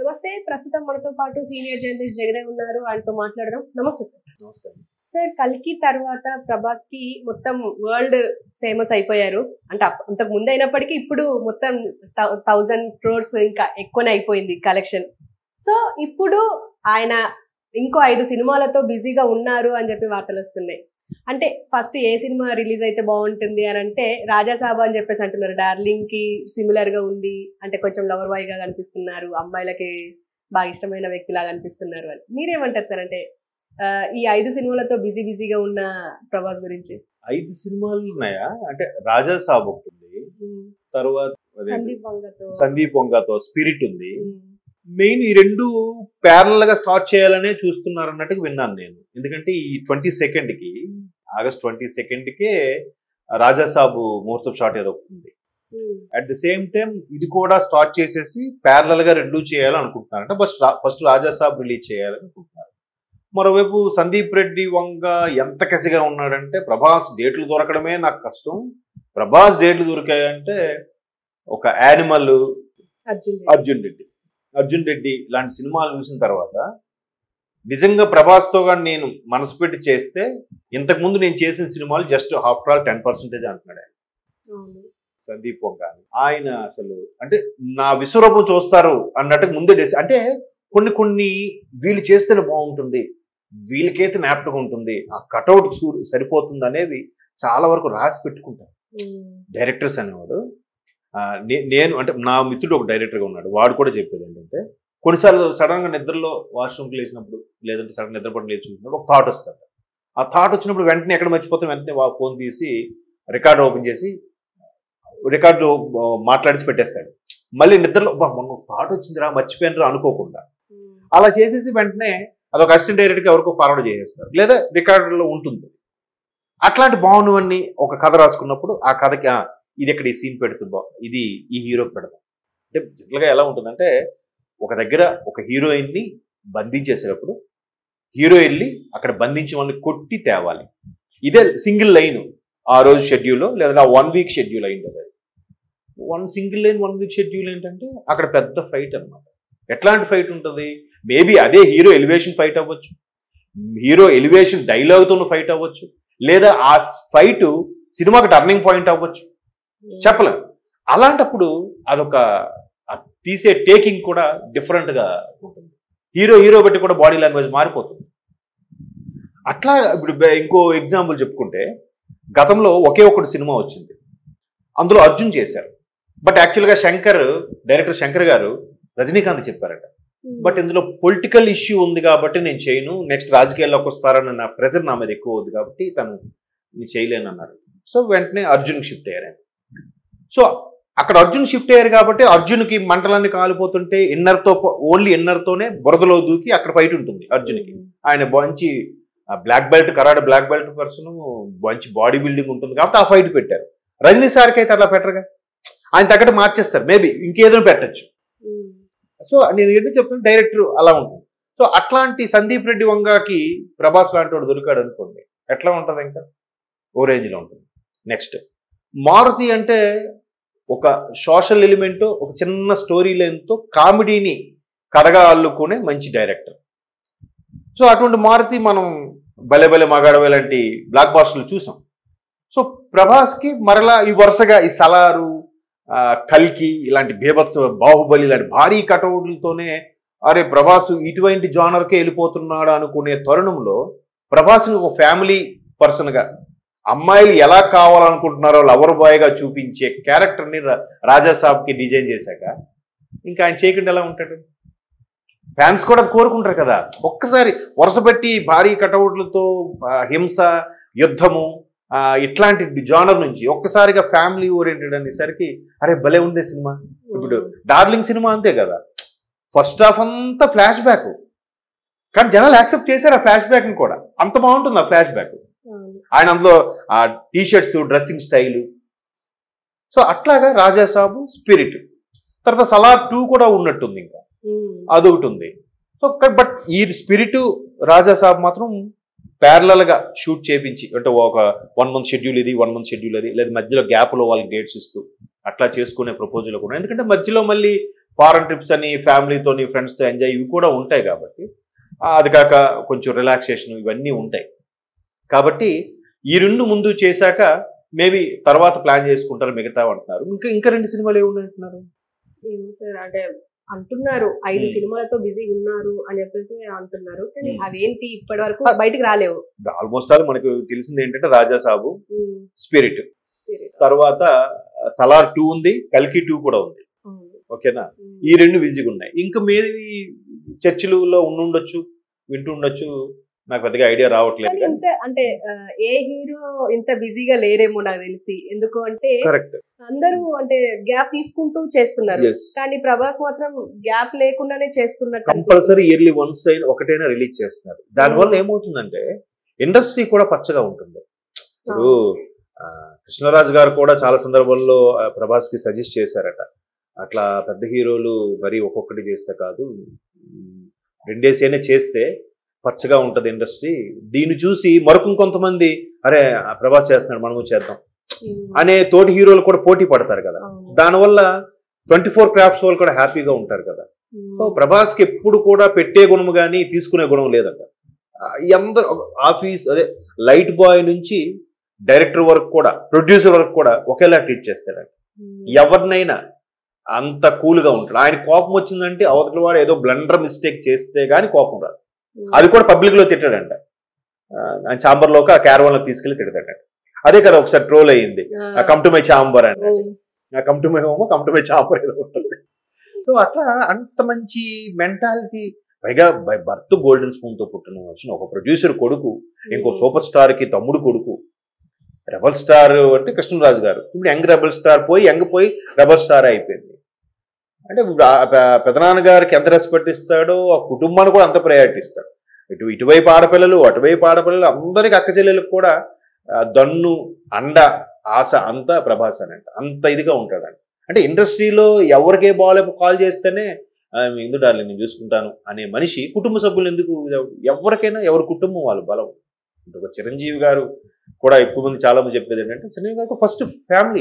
నమస్తే ప్రస్తుతం మనతో పాటు సీనియర్ జర్నలిస్ట్ జగనే ఉన్నారు ఆయనతో మాట్లాడదాం నమస్తే సార్ నమస్తే సార్ కల్కి తర్వాత ప్రభాస్ కి మొత్తం వరల్డ్ ఫేమస్ అయిపోయారు అంటే అప్- అంతకు ముందు అయినప్పటికీ ఇప్పుడు మొత్తం థౌజండ్ క్రోర్స్ ఇంకా ఎక్కువనే అయిపోయింది కలెక్షన్ సో ఇప్పుడు ఆయన ఇంకో ఐదు సినిమాలతో బిజీగా ఉన్నారు అని చెప్పి వార్తలు వస్తున్నాయి అంటే ఫస్ట్ ఏ సినిమా రిలీజ్ అయితే బాగుంటుంది అని అంటే రాజాసాబ్ అని చెప్పేసి అంటున్నారు డార్లింగ్ కి సిమిలర్ గా ఉంది అంటే కొంచెం లవర్ బాయ్ గా కనిపిస్తున్నారు అమ్మాయిలకి బాగా ఇష్టమైన వ్యక్తిలాగా అనిపిస్తున్నారు అని మీరేమంటారు సార్ అంటే ఆ, ఈ ఐదు సినిమాలతో బిజీ బిజీగా ఉన్న ప్రభాస్ గురించి ఐదు సినిమాలు ఉన్నాయా అంటే రాజా సాబ్ ఒకటి ఉంది తర్వాత అదేంటి? సందీప్ వంగతో సందీప్ వంగతో స్పిరిట్ ఉంది ఉమ్, మెయిన్ ఈ రెండు ప్యారల్ గా స్టార్ట్ చేయాలనే చూస్తున్నారు అన్నట్టుగా విన్నాను నేను ఎందుకంటే ఈ ట్వంటీ సెకండ్ కి ఆగస్ట్ ట్వంటీ సెకండ్ కే రాజా సాబ్ ముహూర్తం షాట్ ఏదో ఒకటి ఉంది um, at the same time ఇది కూడా స్టార్ట్ చేసేసి ప్యారలల్ గా రెండు చేయాలనుకుంటున్నారు అంటే first first Raja Saab release చేయాలని అనుకుంటున్నారు మరోవైపు సందీప్ రెడ్డి వంగ ఎంత కసిగా ఉన్నాడంటే ప్రభాస్ డేట్లు దొరకడమే నాకు కష్టం ప్రభాస్ డేట్లు దొరికాయంటే ఒక యానిమల్ అర్జున్ అర్జున్ రెడ్డి అర్జున్ రెడ్డి లాంటి సినిమాలు చూసిన తర్వాత నిజంగా ప్రభాస్తో కానీ నేను మనసు పెట్టి చేస్తే ఇంతకు ముందు నేను చేసిన సినిమాలు just after all ten percentage అంటున్నాడు ఆయన. అవును. సందీప్ వంగ ఆయన అసలు అంటే నా విశ్వరూపం చూస్తారు అన్నట్టు ముందే డెసి అంటే కొన్ని కొన్ని వీళ్ళు చేస్తేనే బాగుంటుంది వీళ్ళకైతే జ్ఞాపకం ఉంటుంది ఆ కటౌట్ సరిపోతుంది అనేది చాలా వరకు రాసి పెట్టుకుంటారు ఉమ్, డైరెక్టర్స్ అనేవాడు ఆ, నే- నేను అంటే నా మిత్రుడు ఒక డైరెక్టర్గా ఉన్నాడు వాడు కూడా చెప్పేది ఏంటంటే కొన్నిసార్లు సడన్ గా నిద్రలో వాష్రూమ్కి లేచినప్పుడు లేదంటే సడన్ నిద్రపడి లేచి చూసినప్పుడు ఒక థాట్ వస్తుంది ఆ థాట్ వచ్చినప్పుడు వెంటనే ఎక్కడ మర్చిపోతాం వెంటనే వా ఫోన్ తీసి రికార్డు ఓపెన్ చేసి రికార్డు మాట్లాడిసి పెట్టేస్తాడు మళ్ళీ నిద్రలో "అబ్బా, మొన్న థాట్ వచ్చిందిరా మర్చిపోయినరా అనుకోకుండా ఉమ్, అలా చేసేసి వెంటనే అదొక అసిస్టెంట్ డైరెక్టర్కి ఎవరికో ఫార్వర్డ్ చేసేస్తారు లేదా రికార్డులో ఉంటుంది అట్లాంటి బాగున్నవన్నీ ఒక కథ రాసుకున్నప్పుడు ఆ కథకి "ఆ, ఇది ఇక్కడ ఈ సీన్ పెడుతుందో ఇది ఈ హీరోకి పెడతాం అంటే జనరల్గా ఎలా ఉంటుందంటే ఒక దగ్గర ఒక హీరోయిన్ని బంధించేసేటప్పుడు హీరో వెళ్ళి అక్కడ బంధించిన వాళ్ళని కొట్టి తేవాలి ఇదే సింగిల్ లైన్ ఆ రోజు షెడ్యూల్లో లేదా వన్ వీక్ షెడ్యూల్ అయింది అది one single line one week schedule ఏంటంటే అక్కడ పెద్ద ఫైట్ అన్నమాట ఎట్లాంటి ఫైట్ ఉంటుంది మేబీ అదే హీరో ఎలివేషన్ ఫైట్ అవ్వచ్చు హీరో ఎలివేషన్ డైలాగ్తో ఫైట్ అవ్వచ్చు లేదా ఆ ఫైట్ సినిమాకి టర్నింగ్ పాయింట్ అవ్వచ్చు ఉమ్. చెప్పలేం అలాంటప్పుడు అదొక ఆ తీసే టేకింగ్ కూడా different గా ఉంటుంది హీరో హీరో బట్టి కూడా బాడీ లాంగ్వేజ్ మారిపోతుంది అట్లా ఇప్పుడు బె- ఇంకో ఎగ్జాంపుల్ చెప్పుకుంటే గతంలో ఒకే ఒకటి సినిమా వచ్చింది అందులో అర్జున్ చేశారు బట్ యాక్చువల్గా శంకర్ డైరెక్టర్ శంకర్ గారు రజనీకాంత్ చెప్పారట ఉమ్, బట్ ఇందులో పొలిటికల్ ఇష్యూ ఉంది కాబట్టి నేను చేయను నెక్స్ట్ రాజకీయాల్లోకి వస్తారన్న నా ప్రెజర్ నా మీద ఎక్కువ ఉంది కాబట్టి తను నేను చేయలేను అన్నారు సో వెంటనే అర్జున్ షిఫ్ట్ అయ్యారు ఆయన. సో అక్కడ అర్జున్ షిఫ్ట్ అయ్యారు కాబట్టి అర్జున్కి మంటలన్నీ కాలిపోతుంటే ఇన్నర్తో ఓన్లీ ఇన్నర్తోనే బురదలో దూకి అక్కడ ఫైట్ ఉంటుంది అర్జున్కి ఉమ్, ఆయన మంచి black belt karate black belt person మంచి బాడీ బిల్డింగ్ ఉంటుంది కాబట్టి ఆ ఫైట్ పెట్టారు రజనీ సార్కి అయితే అట్లా పెట్టరుగా ఆయన తగ్గట్టు మార్చేస్తారు మేబీ ఇంకేదో పెట్టచ్చు ఉమ్, సో నేను ఏంటో చెప్తున్నా డైరెక్టర్ అలా ఉంటుంది సో అట్లాంటి సందీప్ రెడ్డి వంగాకి ప్రభాస్ లాంటి వాడు దొరికాడు అనుకోండి ఎట్లా ఉంటుంది ఇంకా ఓ రేంజ్లో ఉంటుంది నెక్స్ట్ మారుతి అంటే ఒక సోషల్ ఎలిమెంట్ ఒక చిన్న స్టోరీ లైన్తో కామెడీని కథగా అల్లుకునే మంచి డైరెక్టర్ సో అటువంటి మారుతి మనం భలే భలే మగాడవే లాంటి బ్లాక్ బాస్టర్లు చూసాం సో ప్రభాస్కి మరలా ఈ వరుసగా ఈ సలారు ఆ, కల్కి ఇలాంటి బీభత్స బాహుబలి ఇలాంటి భారీ కటౌట్లతోనే అరే ప్రభాస్ ఇటువంటి జానర్కే వెళ్ళిపోతున్నాడు అనుకునే తరుణంలో ప్రభాస్ని ఒక ఫ్యామిలీ పర్సన్గా అమ్మాయిలు ఎలా కావాలనుకుంటున్నారో లవర్ బాయ్గా చూపించే క్యారెక్టర్ని రా- రాజా సాబ్కి డిజైన్ చేశాక ఇంకా ఆయన చేయకుండా ఎలా ఉంటాడు ఫ్యాన్స్ కూడా అది కోరుకుంటారు కదా ఒక్కసారి వరుస పెట్టి భారీ కటౌట్లతో ఆ, హింస యుద్ధము ఆ, ఇట్లాంటి జానర్ నుంచి ఒక్కసారిగా ఫ్యామిలీ ఓరియంటెడ్ అనేసరికి అరే భలే ఉందే సినిమా ఇప్పుడు డార్లింగ్ సినిమా అంతే కదా ఫస్ట్ హాఫ్ అంతా ఫ్లాష్ బ్యాక్ కానీ జనాలు యాక్సెప్ట్ చేశారు ఆ ఫ్లాష్ బ్యాక్ని కూడా అంత బాగుంటుంది ఆ ఫ్లాష్ బ్యాక్ అవును. ఆయన అందులో ఆ T shirts dressing style so అట్లాగా రాజాసాబు స్పిరిట్ తర్వాత సలార్ టూ కూడా ఉన్నట్టుంది ఇంకా ఉమ్, అదొకటి ఉంది సో బట్ ఈ స్పిరిట్ రాజాసాబ్ మాత్రం parallel గా షూట్ చేపించి అంటే ఒక వన్ మంత్ షెడ్యూల్ ఇది వన్ మంత్ షెడ్యూల్ ఇది లేదా మధ్యలో gap లో వాళ్ళకి డేట్స్ ఇస్తూ అట్లా చేసుకునే ప్రపోజల్ కూడా ఎందుకంటే మధ్యలో మళ్ళీ ఫారెన్ ట్రిప్స్ అని ఫ్యామిలీతోని ఫ్రెండ్స్తో ఎంజాయ్ ఇవి కూడా ఉంటాయి కాబట్టి ఆ, అది కాక కొంచెం రిలాక్సేషన్ ఇవన్నీ ఉంటాయి కాబట్టి ఈ రెండు ముందు చేశాక మేబీ తర్వాత ప్లాన్ చేసుకుంటారు మిగతా అంటున్నారు ఇంకా ఇంకా రెండు సినిమాలు ఏమున్నాయి అంటున్నారు ఏమో సార్ అంటే అంటున్నారు ఐదు Hmm. సినిమాలతో బిజీ ఉన్నారు అని చెప్పేసి అంటున్నారు కానీ Hmm. అవేంటి ఇప్పటి వరకు బయటికి రాలేవు ఆల్మోస్ట్ ఆల్ మనకు తెలిసింది ఏంటంటే Raja Saab Hmm. Spirit Spirit. తర్వాత సలార్ టూ ఉంది కల్కి టూ కూడా ఉంది అవును. ఓకేనా Hmm. ఈ రెండు బిజీగా ఉన్నాయి ఇంకా మీది చర్చిలలో ఉండుండొచ్చు వింటూ ఉండొచ్చు నాకు పెద్దగా ఐడియా రావట్లేదు కానీ కానీ ఇంత అంటే ఆ, ఏ హీరో ఇంత బిజీగా లేరేమో నాకు తెలిసి ఎందుకు అంటే కరెక్ట్ అందరూ అంటే గ్యాప్ తీసుకుంటూ చేస్తున్నారు ఎస్ కానీ ప్రభాస్ మాత్రం గ్యాప్ లేకుండానే చేస్తున్నట్టు కంపల్సరీ ఇయర్లీ వన్స్ అయిన ఒకటైనా రిలీజ్ చేస్తున్నారు దానివల్ల ఏమవుతుందంటే ఇండస్ట్రీ కూడా పచ్చగా ఉంటుంది ఇప్పుడు ఆ, కృష్ణరాజు గారు కూడా చాలా సందర్భాల్లో ఆ, ప్రభాస్ కి సజెస్ట్ చేశారట అట్లా పెద్ద హీరోలు మరి ఒక్కొక్కటి చేస్తే కాదు ఉమ్, రెండేసైనా చేస్తే పచ్చగా ఉంటది ఇండస్ట్రీ దీన్ని చూసి మరొక కొంతమంది అరే ఆ ప్రభాస్ చేస్తున్నాడు మనము చేద్దాం ఉమ్. అనే తోటి హీరోలు కూడా పోటీ పడతారు కదా అవును. దానివల్ల ట్వంటీ ఫోర్ క్రాఫ్ట్స్ వాళ్ళు కూడా హ్యాపీగా ఉంటారు కదా ఉమ్. సో ప్రభాస్ కి ఎప్పుడు కూడా పెట్టే గుణం కానీ తీసుకునే గుణం లేదంట ఆ, ఈ అందరూ ఆఫీస్ అదే లైట్ బాయ్ నుంచి డైరెక్టర్ వరకు కూడా ప్రొడ్యూసర్ వరకు కూడా ఒకేలా ట్రీట్ చేస్తాడంట ఉమ్. ఎవరినైనా అంత కూల్ గా ఉంటాడు ఆయన కోపం వచ్చిందంటే అవతల వాడు ఏదో బ్లండర్ మిస్టేక్ చేస్తే గానీ కోపం రాదు ఉమ్. అది కూడా పబ్లిక్ లో తిట్టాడంట ఆ, ఆయన చాంబర్ లోకి ఆ క్యారవన్ లో తీసుకెళ్లి తిడతాడంట అదే కదా ఒకసారి ట్రోల్ అయ్యింది ఆ. కమ్ టు మై చాంబర్ అని um. Come to my home come to my chamber ఏదో ఉంటుంది సో అట్లా అంత మంచి మెంటాలిటీ పైగా బై బర్త్ గోల్డెన్ స్పూన్ తో పుట్టిన వచ్చిన ఒక ప్రొడ్యూసర్ కొడుకు ఇంకో సూపర్ స్టార్ కి తమ్ముడు కొడుకు రెబల్ స్టార్ అంటే కృష్ణరాజు గారు ఇప్పుడు యంగ్ రెబల్ స్టార్ పోయి యంగ్ పోయి రెబల్ స్టార్ అయిపోయింది అంటే ఇప్పుడు ఆ పె- పెదనాన్న గారికి ఎంత రెస్పెక్ట్ ఇస్తాడో ఆ కుటుంబాన్ని కూడా అంత ప్రయారిటీ ఇస్తాడు ఇటు ఇటువైపు ఆడపిల్లలు అటువైపు ఆడపిల్లలు అందరికి అక్క చెల్లెలకు కూడా ఆ, దన్ను అండ ఆశ అంతా ప్రభాస్ అని అంట అంత ఇదిగా ఉంటాడంట అంటే ఇండస్ట్రీలో ఎవరికే బాగాలేపు కాల్ చేస్తేనే "ఆ, ఎందుకు డార్లింగ్ నేను చూసుకుంటాను అనే మనిషి కుటుంబ సభ్యులు ఎందుకు ఎవరికైనా ఎవరి కుటుంబం వాళ్ళు బలం ఇప్పుడు ఒక చిరంజీవి గారు కూడా ఎక్కువ మంది చాలా మంది చెప్పేది ఏంటంటే చిరంజీవి గారికి ఫస్ట్ ఫ్యామిలీ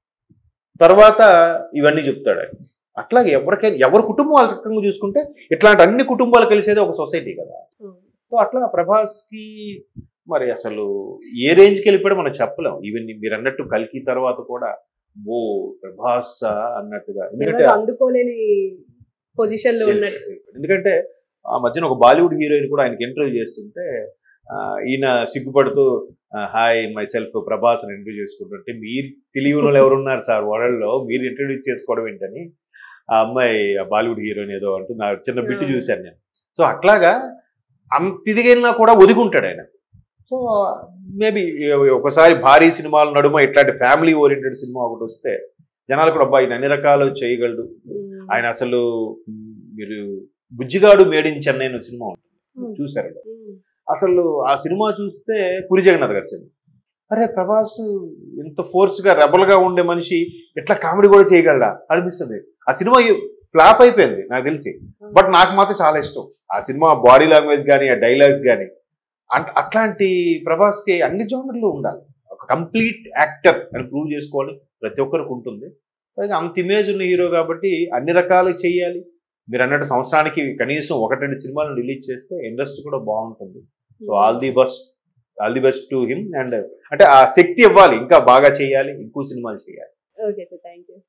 తర్వాత ఇవన్నీ చెప్తాడు ఆయన అట్లాగే ఎవరికైనా ఎవరి కుటుంబం వాళ్ళు చక్కగా చూసుకుంటే ఇట్లాంటి అన్ని కుటుంబాలు కలిసేది ఒక సొసైటీ కదా ఉమ్. సో అట్లా ప్రభాస్కి మరి అసలు ఏ రేంజ్కి వెళ్ళిపోయాడో మనం చెప్పలేం ఈవెన్ మీరు అన్నట్టు కల్కి తర్వాత కూడా ఓ ప్రభాస్ అన్నట్టుగా ఎందుకంటే ఎవరు అందుకోలేని పొజిషన్ లో ఉన్నట్టు ఎందుకంటే ఆ మధ్యన ఒక బాలీవుడ్ హీరోయిన్ కూడా ఆయనకి ఇంటర్వ్యూ చేస్తుంటే ఆ, ఈయన సిగ్గుపడుతూ హాయ్ మై సెల్ఫ్ ప్రభాస్ అని ఇంటర్వ్యూ చేసుకుంటుంటే మీరు తెలియని వాళ్ళు ఎవరున్నారు సార్ వరల్డ్లో మీరు ఇంటర్వ్యూ చేసుకోవడం ఏంటని ఆ అమ్మాయి ఆ బాలీవుడ్ హీరోయిన్ ఏదో అంటూ నా చిన్న బిట్టు ఆ. చూశాను నేను సో అట్లాగా అంత ఇదిగైనా కూడా ఒదిగుంటాడు ఆయన సో మేబీ ఒకసారి భారీ సినిమాల నడుమ ఇట్లాంటి ఫ్యామిలీ ఓరియంటెడ్ సినిమా ఒకటి వస్తే జనాలు కూడా అబ్బాయి అన్ని రకాలు చేయగలడు ఉమ్. ఆయన అసలు మ్, మీరు బుజ్జిగాడు మేడ్ ఇన్ చెన్నై అనే సినిమా ఉంటుంది ఉమ్. చూసారు ఉమ్. అసలు ఆ సినిమా చూస్తే పురి జగన్నాథ్ గారి సినిమా అరే ప్రభాస్ ఇంత ఫోర్స్ గా రెబల్ గా ఉండే మనిషి ఎట్లా కామెడీ కూడా చేయగలడా అనిపిస్తుంది ఆ సినిమా ఫ్లాప్ అయిపోయింది నాకు తెలిసి బట్ నాకు మాత్రం చాలా ఇష్టం ఆ సినిమా బాడీ లాంగ్వేజ్ కానీ ఆ డైలాగ్స్ కానీ అంట్ అట్లాంటి ప్రభాస్కి అన్ని జోనర్లు ఉండాలి ఒక కంప్లీట్ యాక్టర్ అని ప్రూవ్ చేసుకోవాలి ప్రతి ఒక్కరికి ఉంటుంది పైగా అంత ఇమేజ్ ఉన్న హీరో కాబట్టి అన్ని రకాలు చేయాలి మీరు అన్నట్టు సంవత్సరానికి కనీసం ఒకటి రెండు సినిమాలను రిలీజ్ చేస్తే ఇండస్ట్రీ కూడా బాగుంటుంది so all the best all the best to him and అంటే ఆ శక్తి ఇవ్వాలి ఇంకా బాగా చేయాలి ఎక్కువ సినిమాలు చేయాలి ఓకే సార్ థ్యాంక్ యూ